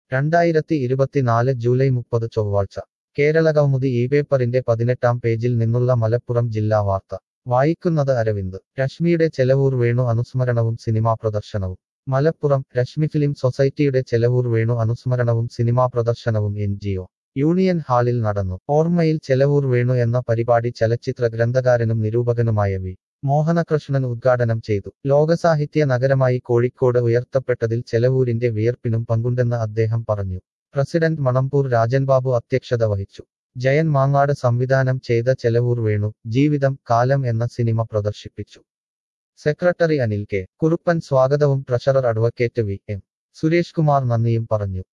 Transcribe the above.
രണ്ടായിരത്തി ഇരുപത്തിനാല് ജൂലൈ മുപ്പത് ചൊവ്വാഴ്ച കേരളകൗമുദി ഈ പേപ്പറിന്റെ പതിനെട്ടാം പേജിൽ നിന്നുള്ള മലപ്പുറം ജില്ലാ വാർത്ത വായിക്കുന്നത് അരവിന്ദ് രശ്മിയുടെ ചെലവൂർ വേണു അനുസ്മരണവും സിനിമാ പ്രദർശനവും മലപ്പുറം രശ്മി ഫിലിം സൊസൈറ്റിയുടെ ചെലവൂർ വേണു അനുസ്മരണവും സിനിമാ പ്രദർശനവും എൻ ജിഒ യൂണിയൻ ഹാളിൽ നടന്നു ഓർമ്മയിൽ ചെലവൂർ വേണു എന്ന പരിപാടി ചലച്ചിത്ര ഗ്രന്ഥകാരനും നിരൂപകനുമായ വി മോഹനകൃഷ്ണൻ ഉദ്ഘാടനം ചെയ്തു ലോകസാഹിത്യ നഗരമായി കോഴിക്കോട് ഉയർത്തപ്പെട്ടതിൽ ചെലവൂരിന്റെ വിയർപ്പിനും പങ്കുണ്ടെന്ന് അദ്ദേഹം പറഞ്ഞു പ്രസിഡന്റ് മണമ്പൂർ രാജൻബാബു അധ്യക്ഷത വഹിച്ചു ജയൻ മാങ്ങാട് സംവിധാനം ചെയ്ത ചെലവൂർ വേണു ജീവിതം കാലം എന്ന സിനിമ പ്രദർശിപ്പിച്ചു സെക്രട്ടറി അനിൽ കെ കുറുപ്പൻ സ്വാഗതവും treasurer advocate V M Suresh Kumar നന്ദിയും പറഞ്ഞു